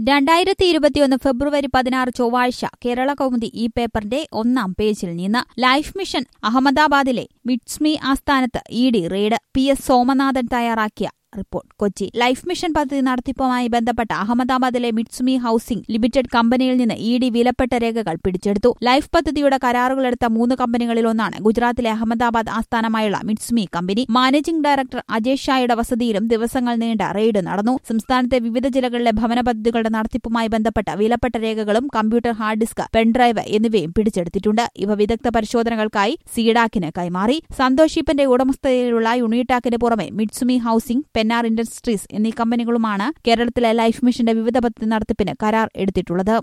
രണ്ടായിരത്തി ഇരുപത്തിയൊന്ന് ഫെബ്രുവരി പതിനാറ് ചൊവ്വാഴ്ച കേരള കൗമുദി ഈ പേപ്പറിന്റെ ഒന്നാം പേജിൽ നിന്ന് ലൈഫ് മിഷൻ അഹമ്മദാബാദിലെ വിറ്റ്സ്മി ആസ്ഥാനത്ത് E D raid P S Somanathan തയ്യാറാക്കിയ റിപ്പോർട്ട് കൊച്ചി ലൈഫ് മിഷൻ പദ്ധതി നടത്തിപ്പുമായി ബന്ധപ്പെട്ട അഹമ്മദാബാദിലെ മിറ്റ്സുമി ഹൌസിംഗ് ലിമിറ്റഡ് കമ്പനിയിൽ നിന്ന് ഇ ഡി വിലപ്പെട്ട രേഖകൾ പിടിച്ചെടുത്തു ലൈഫ് പദ്ധതിയുടെ കരാറുകളെടുത്ത മൂന്ന് കമ്പനികളിലൊന്നാണ് ഗുജറാത്തിലെ അഹമ്മദാബാദ് ആസ്ഥാനമായുള്ള Mitsumi company managing director Ajesh ഷായുടെ വസതിയിലും ദിവസങ്ങൾ നീണ്ട റെയ്ഡ് നടന്നു സംസ്ഥാനത്തെ വിവിധ ജില്ലകളിലെ ഭവന പദ്ധതികളുടെ നടത്തിപ്പുമായി ബന്ധപ്പെട്ട വിലപ്പെട്ട രേഖകളും കമ്പ്യൂട്ടർ ഹാർഡ് ഡിസ്ക് പെൻഡ്രൈവ് എന്നിവയും പിടിച്ചെടുത്തിട്ടുണ്ട് ഇവ വിദഗ്ധ പരിശോധനകൾക്കായി സീഡാക്കിന് കൈമാറി സന്തോഷ് ഷീപ്പിന്റെ ഉടമസ്ഥതയിലുള്ള യുണീടാക്കിന് പുറമെ മിറ്റ്സുമി ഹൌസിംഗ് പെന്നാർ ഇൻഡസ്ട്രീസ് എന്നീ കമ്പനികളുമാണ് കേരളത്തിലെ ലൈഫ് മിഷന്റെ വിവിധ പദ്ധതി നടത്തിപ്പിന് കരാർ എടുത്തിട്ടുള്ളത്